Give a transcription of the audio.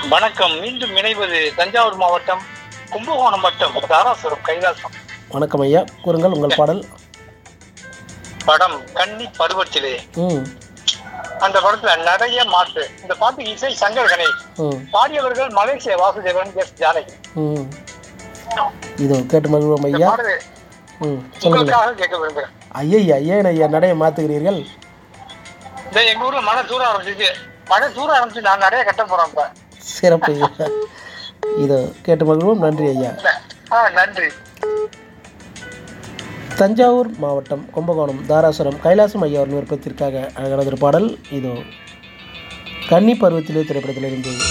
வணக்கம் மீண்டும் இணைவது தஞ்சாவூர் மாவட்டம் கும்பகோணம் வட்டம் தாராசுரம் கைலாசம் வணக்கம் ஐயா கூறுங்கள் உங்கள் பாடல் படம் கன்னி பருவத்திலே ம் அந்த படத்துல நிறைய மாற்று இந்த பாட்டு இசை சங்கர் கணேஷ் ம் பாடியவர்கள் மலேசிய வாசுதேவன் எஸ் ஜானகி ம் இதோ கேட்டு மகிழ்வோம் இந்த ஐயா பாடலை ம் சொல்லுங்கள் உங்களுக்காக கேட்க விரும்புகிறேன் ஐயா ஏன் ஐயா நடையை மாற்றுகிறீர்கள் இந்த எங்க ஊர்ல மழை தூர ஆரம்பிச்சிச்சு மழை தூர ஆரம்பிச்சு நான் நிறைய கட்ட போறேன் இப்ப சிறப்பு ஐயா இதோ கேட்டு மகிழ்வோம் நன்றி ஐயா ஆ நன்றி தஞ்சாவூர் மாவட்டம் கும்பகோணம் தாராசுரம் கைலாசம் ஐயா அவர்கள் விருப்பத்திற்காக அழகானது ஒரு பாடல் இதோ கன்னி பருவத்திலே திரைப்படத்திலிருந்து